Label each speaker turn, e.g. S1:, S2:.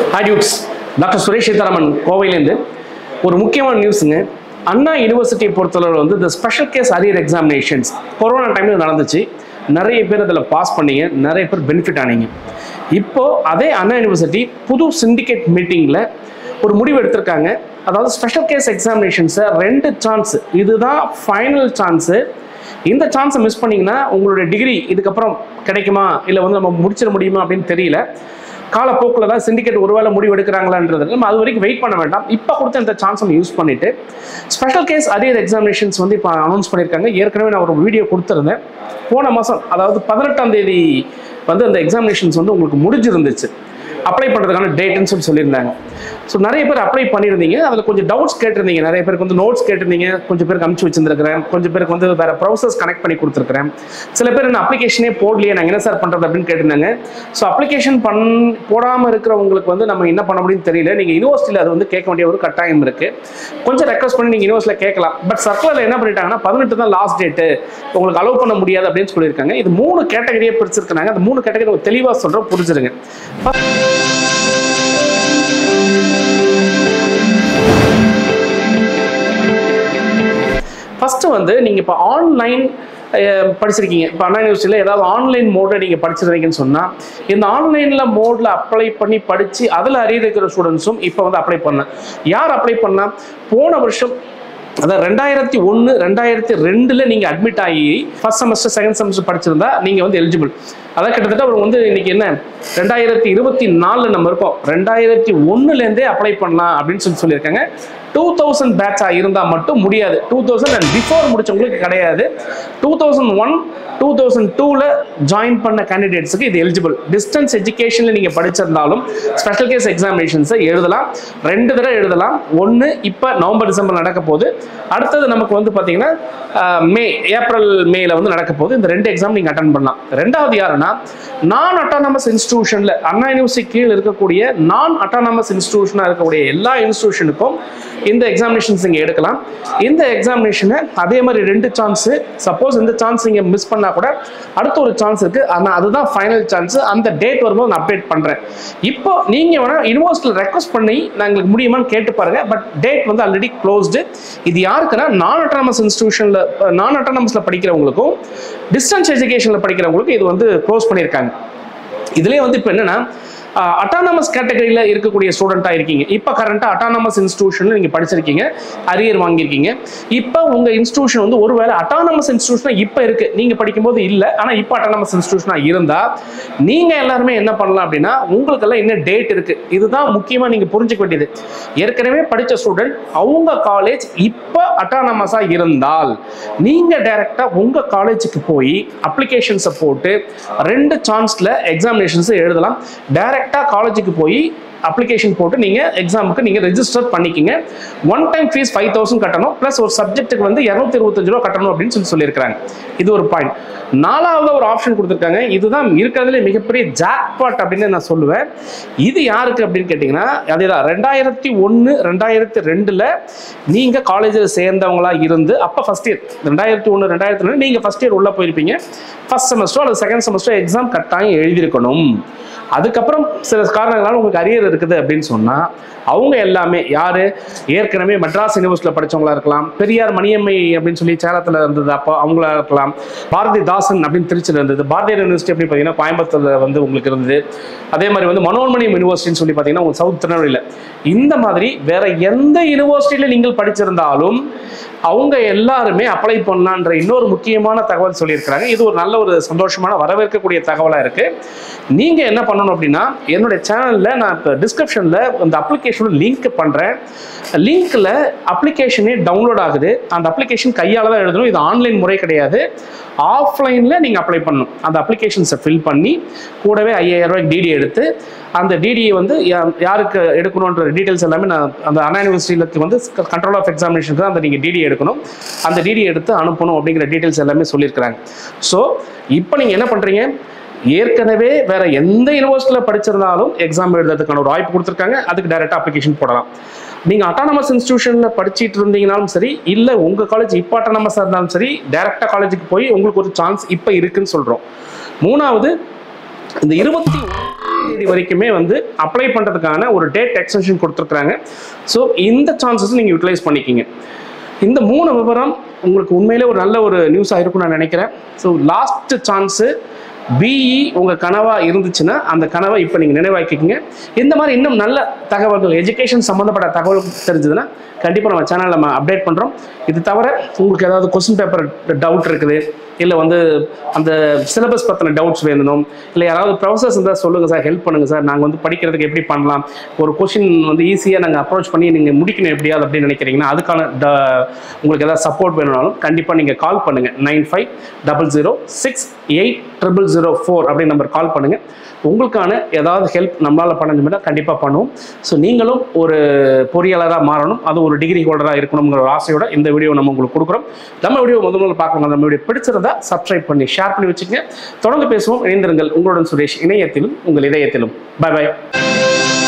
S1: ஹாடியூட்ஸ் doctor Suresh Seetharaman கோவையிலேருந்து ஒரு முக்கியமான நியூஸுங்க அண்ணா யூனிவர்சிட்டியை பொறுத்தளவு வந்து இந்த special case arrear examinations corona டைமில் நடந்துச்சு நிறைய பேர் அதில் பாஸ் பண்ணீங்க நிறைய பேர் பெனிஃபிட் ஆனீங்க இப்போ அதே அண்ணா யூனிவர்சிட்டி புது சிண்டிகேட் மீட்டிங்கில் ஒரு முடிவு எடுத்திருக்காங்க அதாவது ஸ்பெஷல் கேஸ் எக்ஸாமினேஷன்ஸை ரெண்டு சான்ஸ் இதுதான் ஃபைனல் சான்ஸு இந்த சான்ஸை மிஸ் பண்ணீங்கன்னா உங்களுடைய டிகிரி இதுக்கப்புறம் கிடைக்குமா இல்லை வந்து நம்ம முடிச்சிட முடியுமா அப்படின்னு தெரியல காலப்போக்கில் தான் சிண்டிகேட் ஒருவேளை முடிவு எடுக்கிறாங்களான்றது நம்ம அது வரைக்கும் வெயிட் பண்ண வேண்டாம் இப்போ கொடுத்த இந்த சான்ஸ் நம்ம யூஸ் பண்ணிட்டு ஸ்பெஷல் கேஸ் அரியர் எக்ஸாமினேஷன்ஸ் வந்து இப்போ அனௌன்ஸ் பண்ணியிருக்காங்க ஏற்கனவே நான் ஒரு வீடியோ கொடுத்துருந்தேன் போன மாதம் அதாவது பதினெட்டாம் தேதி வந்து அந்த எக்ஸாமினேஷன்ஸ் வந்து உங்களுக்கு முடிஞ்சிருந்துச்சு அப்ளை பண்ணுறதுக்கான டேட்டுன்னு சொல்லி சொல்லியிருந்தாங்க ஸோ நிறைய பேர் அப்ளை பண்ணியிருந்தீங்க அதில் கொஞ்சம் டவுட்ஸ் கேட்டிருந்தீங்க நிறைய பேருக்கு வந்து நோட்ஸ் கேட்டிருந்தீங்க கொஞ்சம் பேருக்கு அனுப்பிச்சு வச்சிருந்துருக்கிறேன் கொஞ்சம் பேருக்கு வந்து வேறு ப்ரௌசர்ஸ் கனெக்ட் பண்ணி கொடுத்துருக்கிறேன் சில பேர் என்ன அப்ளிகேஷனே போடலையே நாங்கள் என்ன சார் பண்ணுறது அப்படின்னு கேட்டிருந்தாங்க ஸோ அப்ளிகேஷன் பண் போடாமல் இருக்கிறவங்களுக்கு வந்து நம்ம என்ன பண்ண முடியும்னு தெரியல நீங்கள் யூனிவர்சிட்டியில் அது வந்து கேட்க வேண்டிய ஒரு கட்டாயம் இருக்குது கொஞ்சம் ரெக்வஸ்ட் பண்ணி நீங்கள் யூனிவர்சிட்டியில் கேட்கலாம் பட் சர்க்குலரில் என்ன பண்ணிட்டாங்கன்னா பதினெட்டு தான் லாஸ்ட் டேட்டு உங்களுக்கு அலோவ் பண்ண முடியாது அப்படின்னு சொல்லியிருக்காங்க இது மூணு கேட்டகரியே பிரிச்சிருக்காங்க அந்த மூணு கேட்டகரி தெளிவாக சொல்கிறோம் புரிஞ்சிருங்க ஃபஸ்ட்டு வந்து நீங்கள் இப்போ ஆன்லைன் படிச்சிருக்கீங்க இப்போ அண்ணா யூனிவர்சிட்டியில் ஏதாவது ஆன்லைன் மோடில் நீங்கள் படிச்சிருந்தீங்கன்னு சொன்னால் இந்த ஆன்லைனில் மோடில் அப்ளை பண்ணி படித்து அதில் அறிய இருக்கிற ஸ்டூடெண்ட்ஸும் இப்போ வந்து அப்ளை பண்ணலாம் யார் அப்ளை பண்ணலாம் போன வருஷம் அதான் ரெண்டாயிரத்தி ஒன்று ரெண்டாயிரத்தி ரெண்டில் நீங்கள் அட்மிட் ஆகி ஃபர்ஸ்ட் செமஸ்டர் செகண்ட் செமஸ்டர் படிச்சிருந்தா நீங்கள் வந்து எலிஜிபிள் அதான் கிட்டத்தட்ட அவர் வந்து இன்னைக்கு என்ன ரெண்டாயிரத்தி இருபத்தி நாலில் நம்ம இருக்கோம் ரெண்டாயிரத்தி ஒன்றுலேருந்தே அப்ளை பண்ணலாம் அப்படின்னு சொல்லி சொல்லியிருக்காங்க டூ தௌசண்ட் பேட்சாக இருந்தால் மட்டும் முடியாது டூ தௌசண்ட் அண்ட் பிஃபோர் முடிச்சவங்களுக்கு கிடையாது two thousand one two thousand டூவில் ஜாயின் பண்ண கேண்டிடேட்ஸுக்கு இது எலிஜிபிள் டிஸ்டன்ஸ் எஜுகேஷனில் நீங்கள் படிச்சிருந்தாலும் ஸ்பெஷல் கேஸ் எக்ஸாமினேஷன்ஸை எழுதலாம் ரெண்டு தடவை எழுதலாம் ஒன்று இப்போ நவம்பர் டிசம்பர் நடக்க போகுது அடுத்தது நமக்கு வந்து பார்த்தீங்கன்னா ஆஹ், மே ஏப்ரல் மேல வந்து நடக்க போகுது இந்த ரெண்டு எக்ஸாம் நீங்கள் அட்டன் பண்ணலாம் ரெண்டாவது யாருன்னா நான் அட்டானமஸ் இன்ஸ்டிடியூஷனில் அண்ணா யூனிவர்சிட்டி கீழ் இருக்கக்கூடிய நான் அட்டானமஸ் இன்ஸ்டிடியூஷனாக இருக்கக்கூடிய எல்லா இன்ஸ்டிடியூஷனுக்கும் இந்த எக்ஸாமினேஷன்ஸ் இங்கே எடுக்கலாம் இந்த எக்ஸாமினேஷனை அதே மாதிரி ரெண்டு சான்ஸு சப்போஸ் இந்த சான்ஸ் நீங்கள் மிஸ் பண்ணால் கூட அடுத்த ஒரு சான்ஸ் இருக்குது ஆனால் அதுதான் ஃபைனல் சான்ஸ் அந்த டேட் வரும்போது நான் அப்டேட் பண்ணுறேன் இப்போ நீங்கள் வேணால் யூனிவர்சிட்டியில் ரெக்வஸ்ட் பண்ணி நான் எங்களுக்கு முடியுமான்னு கேட்டு பாருங்கள் பட் டேட் வந்து ஆல்ரெடி க்ளோஸ்டு இது யாருக்குன்னா நான் அட்டானமஸ் இன்ஸ்டிடியூஷனில் நான் அட்டானமஸில் படிக்கிறவங்களுக்கும் டிஸ்டன்ஸ் எஜுகேஷனில் படிக்கிறவங்களுக்கும் இது வந்து க்ளோஸ் பண்ணியிருக்காங்க இதுலேயே வந்து இப்போ என்னன்னா அட்டானமஸ் கேட்டகரியில் இருக்கக்கூடிய ஸ்டூடெண்ட்டாக இருக்கீங்க இப்போ கரண்ட்டாக அட்டானமஸ் இன்ஸ்டியூஷனில் நீங்கள் படிச்சிருக்கீங்க அரியர் வாங்கியிருக்கீங்க இப்போ உங்கள் இன்ஸ்டியூஷன் வந்து ஒருவேளை அட்டானமஸ் இன்ஸ்டியூஷனாக இப்போ இருக்குது நீங்கள் படிக்கும்போது இல்லை ஆனால் இப்போ அட்டானமஸ் இன்ஸ்டியூஷனாக இருந்தால் நீங்கள் எல்லாருமே என்ன பண்ணலாம் அப்படின்னா உங்களுக்கெல்லாம் என்ன டேட் இருக்குது இதுதான் முக்கியமாக நீங்கள் புரிஞ்சுக்க வேண்டியது ஏற்கனவே படித்த ஸ்டூடெண்ட் அவங்க காலேஜ் இப்போ அட்டானமஸாக இருந்தால் நீங்கள் டைரெக்டாக உங்கள் காலேஜுக்கு போய் அப்ளிகேஷன்ஸை போட்டு ரெண்டு சான்ஸில் எக்ஸாமினேஷன்ஸை எழுதலாம் டைரெக்டாக காலேஜுக்கு போய் அப்ளிகேஷன் போட்டு நீங்கள் எக்ஸாமுக்கு நீங்கள் ரெஜிஸ்டர் பண்ணிக்கிங்க one time fees five thousand கட்டணும் ப்ளஸ் ஒரு சப்ஜெக்ட்டுக்கு வந்து இரநூத்தி இருபத்தஞ்சு ரூபா கட்டணும் அப்படின்னு சொல்லி சொல்லியிருக்காங்க இது ஒரு பாயிண்ட் நாலாவது ஒரு ஆப்ஷன் கொடுத்துருக்காங்க இதுதான் இருக்கிறதுல மிகப்பெரிய ஜாக்பாட் அப்படின்னு நான் சொல்லுவேன் இது யாருக்கு அப்படின்னு கேட்டிங்கன்னா அதேதான் ரெண்டாயிரத்தி ஒன்று ரெண்டாயிரத்தி ரெண்டில் நீங்கள் காலேஜில் சேர்ந்தவங்களா இருந்து அப்போ ஃபஸ்ட் இயர் ரெண்டாயிரத்தி ஒன்று ரெண்டாயிரத்தி ரெண்டு நீங்கள் ஃபஸ்ட் இயர் உள்ளே போயிருப்பீங்க ஃபஸ்ட் செமஸ்டர் அல்லது செகண்ட் செமஸ்டர் எக்ஸாம் கட்டாயம் எழுதியிருக்கணும் அதுக்கப்புறம் சில காரணங்களால உங்களுக்கு அரியர் இருக்குது அப்படின்னு சொன்னால் அவங்க எல்லாமே யார் ஏற்கனவே மெட்ராஸ் யூனிவர்சிட்டியில் படிச்சவங்களா இருக்கலாம் பெரியார் மணியம்மை அப்படின்னு சொல்லி சேலத்தில் இருந்தது அப்போ அவங்களா இருக்கலாம் பாரதி தாசன் அப்படின்னு திருச்சியில் இருந்தது பாரதியார் யூனிவர்சிட்டி அப்படின்னு பார்த்தீங்கன்னா கோயம்புத்தூர்ல வந்து உங்களுக்கு இருந்தது அதே மாதிரி வந்து மனோன்மணியம் யூனிவர்சிட்டின்னு சொல்லி பார்த்தீங்கன்னா உங்களுக்கு சவுத் திருநெல்வேலியில் இந்த மாதிரி வேற எந்த யூனிவர்சிட்டியில் நீங்கள் படிச்சிருந்தாலும் அவங்க எல்லாருமே அப்ளை பண்ணலான்ற இன்னொரு முக்கியமான தகவல் சொல்லியிருக்கிறாங்க இது ஒரு நல்ல ஒரு சந்தோஷமான வரவேற்கக்கூடிய தகவலாக இருக்கு நீங்க என்ன பண்ணணும் அப்படின்னா என்னுடைய சேனல்ல நான் இப்போ டிஸ்கிரிப்ஷன்ல இந்த அப்ளிகேஷனோட லிங்க் பண்றேன் லிங்க்ல அப்ளிகேஷனே டவுன்லோட் ஆகுது அந்த அப்ளிகேஷன் கையால தான் எழுதணும் இது ஆன்லைன் முறை கிடையாது ஆஃப்லைன்ல நீங்க அப்ளை பண்ணணும் அந்த அப்ளிகேஷன்ஸை ஃபில் பண்ணி கூடவே ஐயாயிரம் ரூபாய்க்கு டிடி எடுத்து அந்த டிடியை வந்து யா- யாருக்கு எடுக்கணுன்ற டீட்டெயில்ஸ் எல்லாமே நான் அந்த அண்ணா யூனிவர்சிட்டியில் வந்து கண்ட்ரோல் ஆஃப் எக்ஸாமினேஷனுக்கு தான் அந்த நீங்கள் டிடி எடுக்கணும் அந்த டிடி எடுத்து அனுப்பணும் அப்படிங்கிற டீட்டெயில்ஸ் எல்லாமே சொல்லியிருக்கிறாங்க ஸோ இப்போ நீங்கள் என்ன பண்ணுறீங்க ஏற்கனவே வேற எந்த யூனிவர்சிட்டியில் படிச்சிருந்தாலும் எக்ஸாம் எழுதுறதுக்கான ஒரு வாய்ப்பு கொடுத்துருக்காங்க அதுக்கு டைரெக்டாக அப்ளிகேஷன் போடலாம் நீங்கள் அட்டானமஸ் இன்ஸ்டியூஷனில் படிச்சிட்டு இருந்தீங்கனாலும் சரி இல்லை உங்கள் காலேஜ் இப்போ அட்டானமஸாக இருந்தாலும் சரி டைரெக்டாக காலேஜுக்கு போய் உங்களுக்கு ஒரு சான்ஸ் இப்போ இருக்குன்னு சொல்கிறோம் மூணாவது இந்த இருபத்தி தேதி வரைக்குமே வந்து அப்ளை பண்ணுறதுக்கான ஒரு டேட் எக்ஸ்டென்ஷன் கொடுத்துருக்குறாங்க ஸோ இந்த சான்சஸ் நீங்கள் யூட்டிலைஸ் பண்ணிக்கிங்க இந்த மூணு விவரம் உங்களுக்கு உண்மையிலே ஒரு நல்ல ஒரு நியூஸாக இருக்கும்னு நான் நினைக்கிறேன் ஸோ லாஸ்ட் சான்ஸு பிஇ உங்கள் கனவாக இருந்துச்சுன்னா அந்த கனவை இப்போ நீங்கள் நினைவாக்கிக்கோங்க இந்த மாதிரி இன்னும் நல்ல தகவல்கள் எஜுகேஷன் சம்மந்தப்பட்ட தகவல் தெரிஞ்சதுன்னா கண்டிப்பாக நம்ம சேனலில் நம்ம அப்டேட் பண்ணுறோம் இது தவிர உங்களுக்கு ஏதாவது கொஸ்டின் பேப்பர் டவுட் இருக்குது இல்லை வந்து அந்த சிலபஸ் பற்றின டவுட்ஸ் வேணும் இல்லை யாராவது ப்ரொஃபசர்ஸ் இருந்தால் சொல்லுங்கள் சார் ஹெல்ப் பண்ணுங்கள் சார் நாங்கள் வந்து படிக்கிறதுக்கு எப்படி பண்ணலாம் ஒரு கொஷின் வந்து ஈஸியாக நாங்கள் அப்ரோச் பண்ணி நீங்கள் முடிக்கணும் எப்படியாவது அப்படின்னு நினைக்கிறீங்கன்னா அதுக்கான ட- உங்களுக்கு ஏதாவது சப்போர்ட் வேணும்னாலும் கண்டிப்பாக நீங்கள் கால் பண்ணுங்கள் nine five double zero six eight triple zero four அப்படின்னு நம்பர் கால் பண்ணுங்கள் உங்களுக்கான ஏதாவது ஹெல்ப் நம்மளால் பண்ண முடியும்னா கண்டிப்பாக பண்ணுவோம் ஸோ நீங்களும் ஒரு பொறியாளராக மாறணும் அது ஒரு டிகிரி ஹோல்டராக இருக்கணுங்கிற ஒரு ஆசையோட இந்த வீடியோ நம்ம உங்களுக்கு கொடுக்குறோம் நம்ம வீடியோ முதல் முதல்ல பார்க்கணும் நம்ம வீடியோ பிடிச்சிருந்தா சப்ஸ்கிரைப் பண்ணி ஷேர் பண்ணி வச்சுக்கங்க தொடர்ந்து பேசுவோம் இணைந்திருங்கள் உங்களுடன் சுரேஷ் இணையத்திலும் உங்கள் இதயத்திலும் பை பை